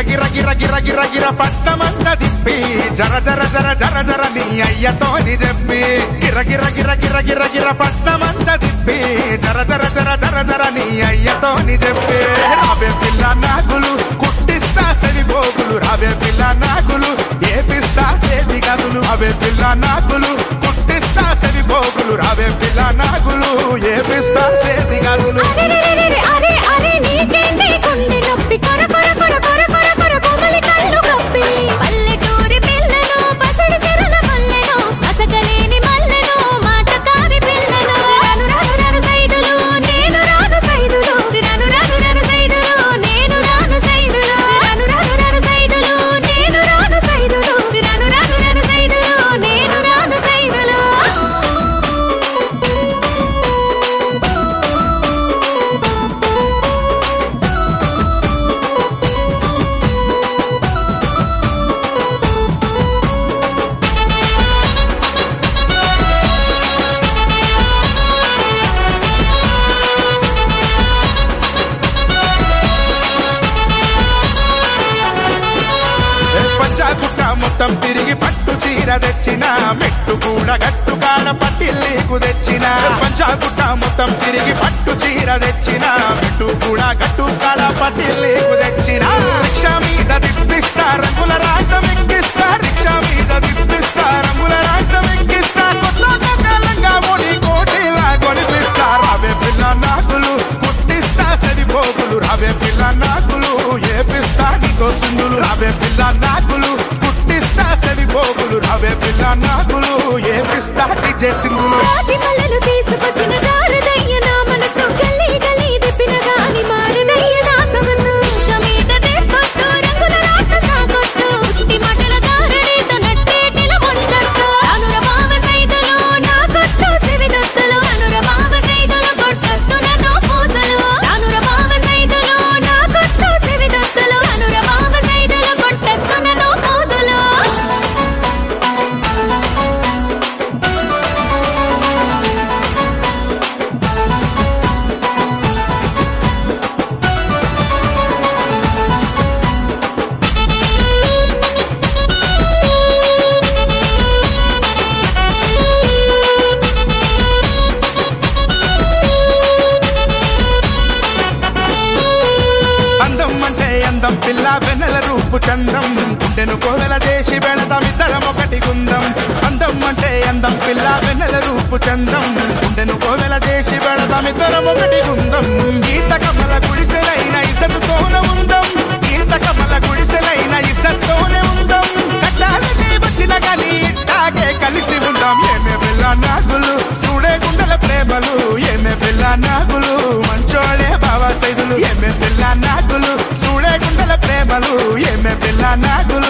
గిర గిర గిర గిర గిర పట్టమంత తిప్పి జర జర జర జర జర నీ అయ్యతోని చెప్పి గిర గిర గిర గిర గిర గిర పట్టమంత తిప్పి జర జర జర జర జర నీ అయ్యతోని చెప్పి రాబే పిల్ల నాగులు కుట్టిస్తా సరి బోగులు రాబే పిల్ల నాగులు ఏపిస్తా సేది గదులు అవే పిల్ల నాగులు కుట్టిస్తా సరి బోగులు రాబే పిల్ల నాగులు ఏపిస్తా సేది గదులు అరెరెరెరెరె, అరే అరే నీకేంటి గుండె నొప్పి కొర కొర కొర కొర కొర కొర కోమలి కళ్ళు కప్పి పల్లెటూరి పిల్లను పసడి సిరల మల్లెను మసకలేని మల్లెను మాటకారి పిల్లను రాను రాను రాను సైదులు నేను రాను సైదులు రాను రాను రాను సైదులు నేను రాను సైదులు రాను రాను రాను సైదులు నేను రాను సైదులు రాను రాను రాను సైదులు నేను రాను సైదులు పంచాకుట్ట మొత్తం తిరిగి పట్టు చీర తెచ్చిన మెట్టు కూడా గట్టు కాడ పట్టిల్లీకు తెచ్చిన పంచాకుట్ట మొత్తం తిరిగి పట్టు చీర తెచ్చిన మెట్టు కూడా గట్టు కాడ పట్టిల్లీకు తెచ్చిన రిక్షా మీద తిప్పిస్తా రంగుల రాగం ఎక్కిస్తా రిక్షా మీద తిప్పిస్తా రంగుల రాగం ఎక్కిస్తా కొట్లాట కాలంగా ముడి కోటిలా కొనిపిస్తా రావే పిల్ల నాకులు కుట్టిస్తా సరిపోకులు రావే పిల్ల నాకులు ఏపిస్తా నీకో సింగులు రావే పిల్ల నాకులు కుట్టిస్తా సరిపోకులు రావే పిల్ల నాకులు ఏపిస్తా డిజే సింగులు జాజి మల్లెలు తీసుకొచ్చిన జారుదయ్య నా మనసు గల్లీ గల్లీ దిప్పిన గాని మారుదయ్య నా సొగసు షమీద దెబ్బొద్దు రంగుల రాట తాగొద్దు ఉత్తి మాటల గారడీతో నట్టేటిల ముంచొద్దు అనుర మావ సైదులు నా కొట్టు సివిదొత్తులు అనుర మావ సైదులు కొట్టొద్దు నన్ను పూసలు అనుర మావ సైదులు నా కొట్టు సివిదొత్తులు అనుర మావ సైదులు కొట్టొద్దు నన్ను పూసలు అందం అంటే అందం పిల్ల వెన్నెల రూపు చందం గుండెను కోవెల చేసి వెళదాం ఇద్దరం ఒకటి గుందం అందం అంటే అందం పిల్ల వెన్నెల రూపు చందం గుండెను కోవెల చేసి వెళదాం ఇద్దరం ఒకటి గుందం గీత కమల గుడిసెలైన ఇసతుతోన ఉందం గీత కమల గుడిసెలైన ఇసత్తోనే ఉందం కట్టాలని వచ్చిన కానీ ఇట్టాగే కలిసి ఉందాం ఏమే పిల్ల నాగులు చూడే గుండెల ప్రేమలు ఏమే పిల్ల నాగులు మంచోడే బావా సైదులు ఏమే పిల్ల నాగులు చూడే గుండెల ప్రేమలు ఏమే పిల్ల నాగులు